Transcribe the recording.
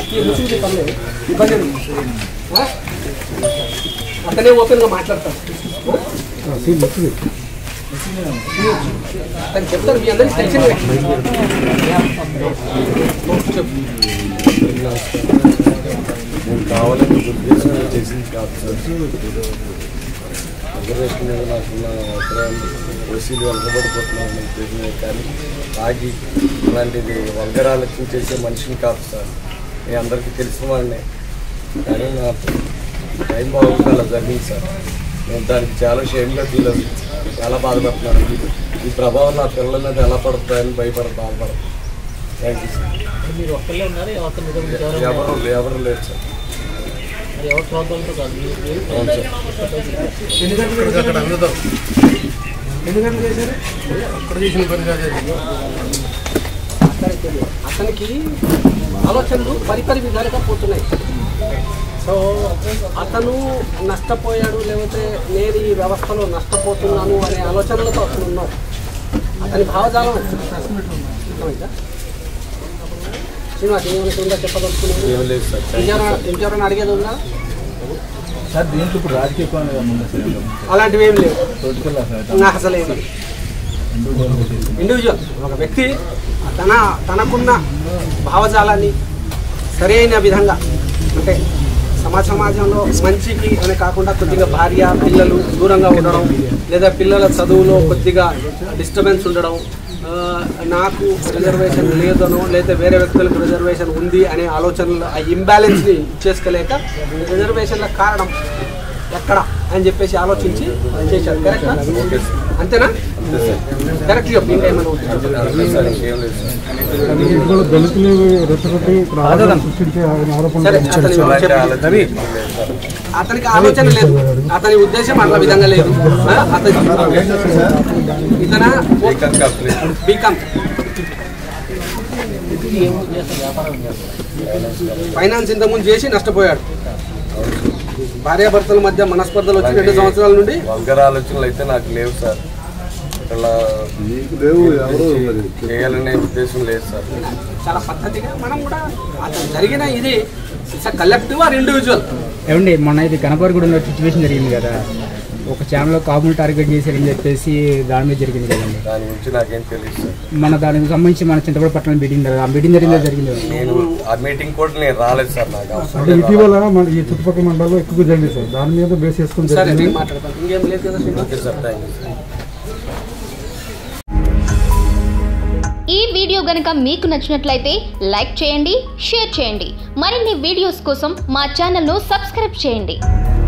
ఈ ముసుగు పర్లేదు ఇబ్బంది ఏం లేదు. ఆ? అతనే ఓపెన్గా మాట్లాడతాడు ఆ? అతను చెప్తారు మీ అందరికి తెలిసిందే చెప్పు నేను కావాలని ఉద్దేశం చేసింది కాదు సార్ రిజర్వేషన్ మీద నాకున్న అభిప్రాయం ఓసీలు వెనకబడిపోతున్నాను ఉద్దేశమే కానీ ఆగి అలాంటిది వల్గరాలకి చేసే మనిషిని కాదు సార్ నేను అందరికీ తెలిసిన వాడినే కానీ నా టైం బాగుంది అలా జరిగింది సార్ నేను దానికి చాలా షేమ్గా ఫీల్ అవుతుంది చాలా బాధపడుతున్నాను ఈ- ఈ ప్రభావం నా పిల్లల మీద ఎలా పడుతుందని భయపడ బాధపడతాను థ్యాంక్ యూ సార్ మీరు ఒక్కళ్ళే ఉన్నారు ఎవరితో మీద మీకు ఎవరు ఎవరు ఎవరు లేరు సార్ మరి ఎవరి ప్రాబ్లంతో కాదు మీరు మీరు అవును సార్ ఎన్ని గంటలు చేశారు? ఎన్ని గంటలు చేశారు అతనికి అతనికి ఆలోచనలు పరిపరి విధాలుగా పోతున్నాయి సో అతను నష్టపోయాడు లేకపోతే నేను ఈ వ్యవస్థలో నష్టపోతున్నాను అనే ఆలోచనలతో అతను ఉన్నాడు అతని భావజాలం అర్థమైందా? శ్రీనివాస్ ఏమైనా ఉందా చెప్పదలుచుకున్నాను ఏం లేదు సార్ థ్యాంక్ యూ ఇంకెవరైనా ఇంకెవరైనా అడిగేది ఉందా సార్ దీంట్లో ఇప్పుడు రాజకీయ కోణం ఏమన్నా సార్ అలాంటివి ఏం లేవు పొలిటికల్ నాకు అసలు ఏమి లేవు. ఇండివిజువల్ ఒక వ్యక్తి తన తనకున్న భావజాలాన్ని సరైన విధంగా అంటే సమాజ సమాజంలో మంచికి అని కాకుండా కొద్దిగా భార్య పిల్లలు దూరంగా ఉండడం లేదా పిల్లల చదువులో కొద్దిగా డిస్టర్బెన్స్ ఉండడం ఆ, నాకు రిజర్వేషన్ లేదనో లేదా వేరే వ్యక్తులకు రిజర్వేషన్ ఉంది అనే ఆలోచనలు ఆ ఇంబ్యాలెన్స్ని చేసుకోలేక రిజర్వేషన్ల కారణం ఎక్కడ అని చెప్పేసి ఆలోచించి చేశారు కరెక్టా అంతేనా కరెక్ట్ చెప్పు ఇంకా ఏమైనా ఉంటే చెప్పు. అంతే సార్ ఇంకేం లేదు సార్ దళితులు రెచ్చగొట్టి ఇక్కడ ఆరోపణలు సృష్టించే ఆరోపణలు సరే అతని అలాంటి చెప్పు. ఆలోచన లేదు సార్ అతనికి ఆలోచన లేదు అతని ఉద్దేశం అట్లా విధంగా లేదు ఆ, అతని ఇతన బీకామ్ కంప్లీట్ బీకామ్ ఫైనాన్స్ ఇంతకుముందు చేసి నష్టపోయాడు భార్యాభర్తల మధ్య మనస్పర్ధలు వచ్చి రెండు సంవత్సరాల నుండి వల్గర్ ఆలోచనలు అయితే నాకు లేవు సార్ ఇలా లేవు ఎవరు మరి చేయాలనే ఉద్దేశం లేదు సార్ చాలా పద్ధతిగా మనం కూడా అతను జరిగిన ఇది కలెక్టివ్ ఆర్ ఇండివిజువల్ ఏమండి మొన్న ఇది కనపరగూడలో సిచ్యువేషన్ జరిగింది కదా ఒక ఛానల్లో కాపులు టార్గెట్ చేశారని చెప్పేసి దాని మీద జరిగింది కదండి దాని గురించి నాకేం తెలియదు సార్ మన దానికి సంబంధించి మన చింతపూడి పట్టణం మీటింగ్ జరిగింది. ఆ మీటింగ్ జరిగిందో జరిగింది కదా. నేను ఆ మీటింగ్ కూడా నేను రాలేదు సార్ నాకు అవసరం అంటే లేదు. ఇటీవల మన ఈ చుట్టుపక్కల మండలాల్లో ఎక్కువ జరిగింది సార్ దాని మీద బేస్ చేసుకుని సరే జరిగింది నేను మాట్లాడతాను ఇంకేం లేదు కదా Srinivas okay sir thank you sir ఈ వీడియో గనుక మీకు నచ్చినట్లయితే లైక్ చేయండి షేర్ చేయండి మరిన్ని వీడియోస్ కోసం మా ఛానల్ను సబ్స్క్రైబ్ చేయండి